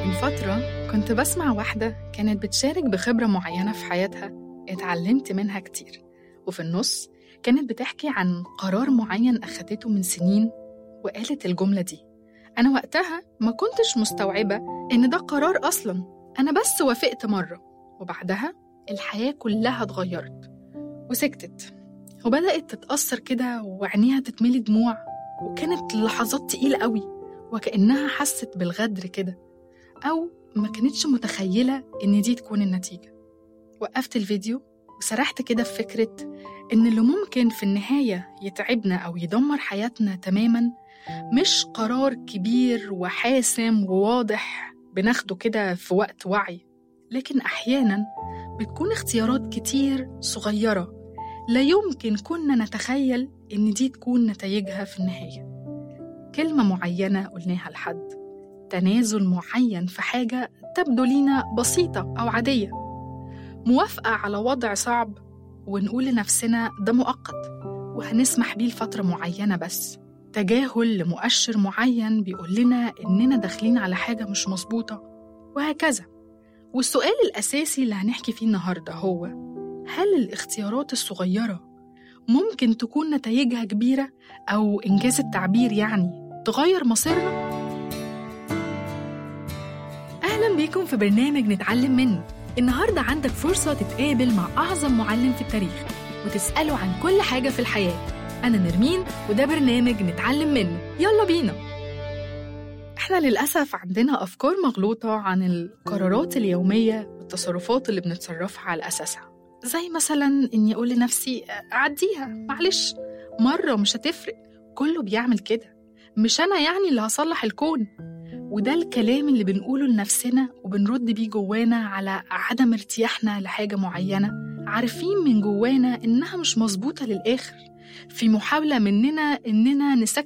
من فترة كنت بسمع واحدة كانت بتشارك بخبرة معينة في حياتها اتعلمت منها كتير وفي النص كانت بتحكي عن قرار معين أخدته من سنين وقالت الجملة دي أنا وقتها ما كنتش مستوعبة إن ده قرار أصلا أنا بس وافقت مرة وبعدها الحياة كلها اتغيرت وسكتت وبدأت تتأثر كده وعينيها تتملي دموع وكانت لحظات تقيلة قوي وكأنها حست بالغدر كده أو ما كانتش متخيلة إن دي تكون النتيجة وقفت الفيديو وسرحت كده في فكرة إن اللي ممكن في النهاية يتعبنا أو يدمر حياتنا تماما مش قرار كبير وحاسم وواضح بناخده كده في وقت وعي لكن أحيانا بتكون اختيارات كتير صغيرة لا يمكن كنا نتخيل إن دي تكون نتائجها في النهاية كلمة معينة قلناها لحد تنازل معين في حاجة تبدو لينا بسيطة أو عادية موافقة على وضع صعب ونقول لنفسنا ده مؤقت وهنسمح بيه لفترة معينة بس تجاهل لمؤشر معين بيقول لنا إننا داخلين على حاجة مش مظبوطة وهكذا والسؤال الأساسي اللي هنحكي فيه النهاردة هو هل الاختيارات الصغيرة ممكن تكون نتائجها كبيرة أو إنجاز التعبير يعني تغير مصيرنا؟ أهلا بيكم في برنامج نتعلم منه النهاردة عندك فرصة تتقابل مع أعظم معلم في التاريخ وتسأله عن كل حاجة في الحياة أنا نرمين وده برنامج نتعلم منه يلا بينا إحنا للأسف عندنا أفكار مغلوطة عن القرارات اليومية والتصرفات اللي بنتصرفها على أساسها زي مثلا إني أقول لنفسي أعديها معلش مرة مش هتفرق كله بيعمل كده مش أنا يعني اللي هصلح الكون وده الكلام اللي بنقوله لنفسنا وبنرد بيه جوانا على عدم ارتياحنا لحاجة معينة عارفين من جوانا إنها مش مظبوطة للآخر في محاولة مننا إننا نسكت